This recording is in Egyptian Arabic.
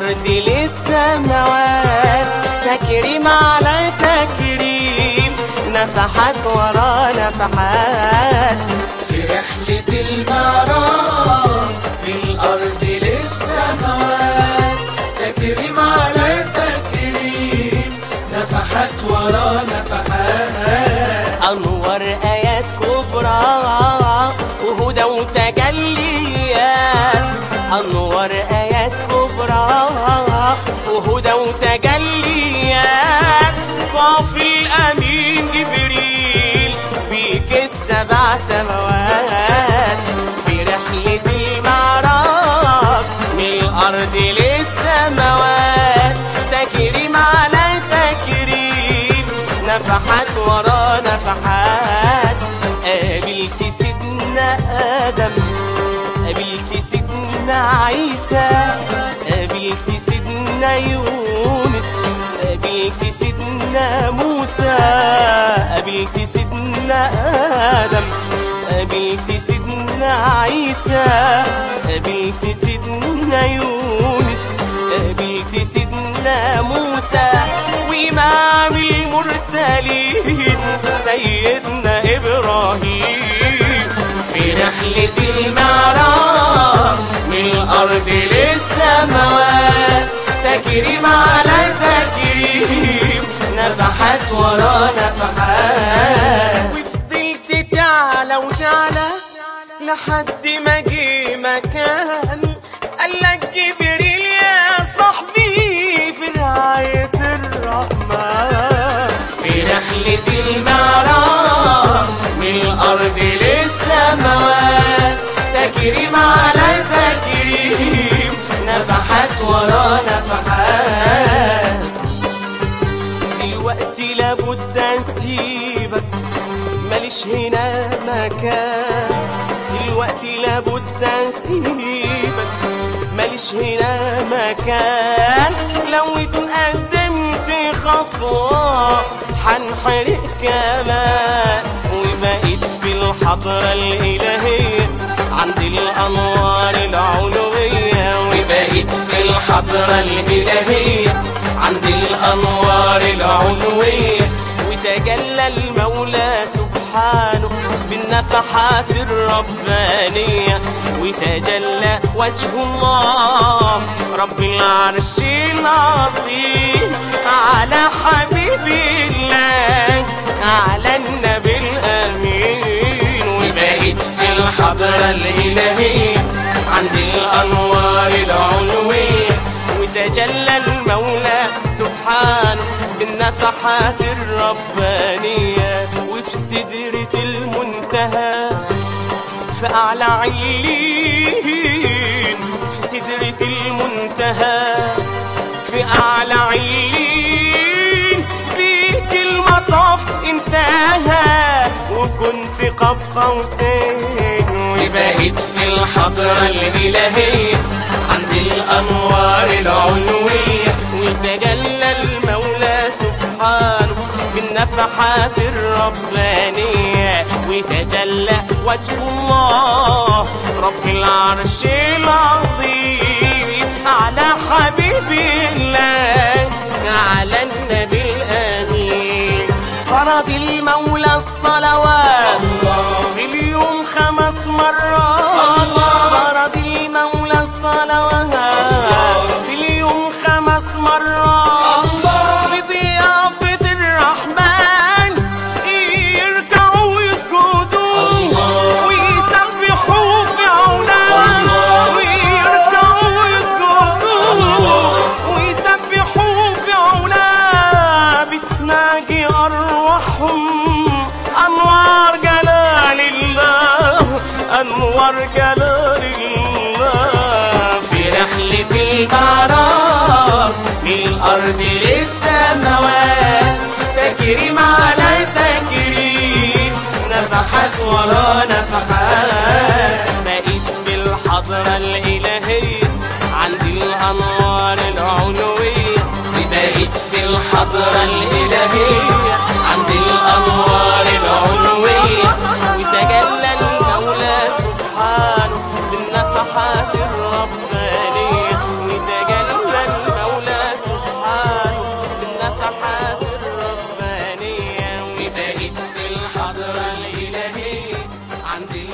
الأرض للسماوات تكريم على تكريم نفحات ورا نفحات في رحلة المعراج من الأرض للسماوات تكريم على تكريم نفحات ورا نفحات أنور آيات كبرى وهدى وتجليات أنور آيات كبرى وهدى وتجليات طاف الأمين جبريل بيك السبع سماوات في رحلة المعراج من الأرض للسماوات تكريم على تكريم نفحات ورا نفحات قابلت سيدنا آدم قابلت سيدنا عيسى قابلت سيدنا يونس قابلت سيدنا موسى قابلت سيدنا آدم قابلت سيدنا عيسى قابلت سيدنا يونس قابلت سيدنا موسى وإمام المرسلين سيدنا إبراهيم في رحلة المعراج من الأرض للسماوات تكريم على تكريم نفحات ورا نفحات وفضلت تعلى وتعلى لحد ما جه مكان قالك جبريل يا صاحبي في رعاية الرحمن في رحلة المعراج من الأرض للسماوات تكريم على تكريم نفحات ورا نفحات دلوقتي لابد اسيبك ماليش هنا مكان دلوقتي لابد اسيبك ماليش هنا مكان لو اتقدمت خطوة حنحرق كمان وبقيت في الحضرة الإلهية عند الأنوار العلوية وبقيت في الحضرة الإلهية عند الأنوار العلوية وتجلى المولى سبحانه بالنفحات الربانية وتجلى وجه الله رب العرش العظيم على حبيب الله على النبي الأمين وبقيت في الحضرة الإلهية عند الأنوار العلوية وتجلى المولى سبحانه بالنفحات الربانية وفي سدرة المنتهى في أعلى عليين في سدرة المنتهى في أعلى عليين بيك المطاف انتهى وكنت قاب قوسين وبقيت في الحضرة الإلهية عند الأنوار العلوية وتجلى المولى سبحانه بالنفحات الربانية وتجلى وجه الله رب العرش العظيم على حبيب الله على النبي الأمين فرض المولى الصلوات في اليوم خمس مرات فرض المولى الصلوات في اليوم خمس مرات في ضيافة الرحمن يركعوا ويسجدوا ويسبحوا في علاه ويركعوا ويسجدوا ويسبحوا في علاه بتناجي أرواحهم أنوار جلال الله أنوار جلال الله في رحلة المعراج من الأرض للسماوات تكريم على تكريم نفحات ورا نفحات بقيت بالحضرة الإلهية عند الأنوار العلوية بقيت في الحضرة الإلهية عند الأنوار العلوية وتجلى المولى سبحانه بالنفحات الربانية وتجلى عند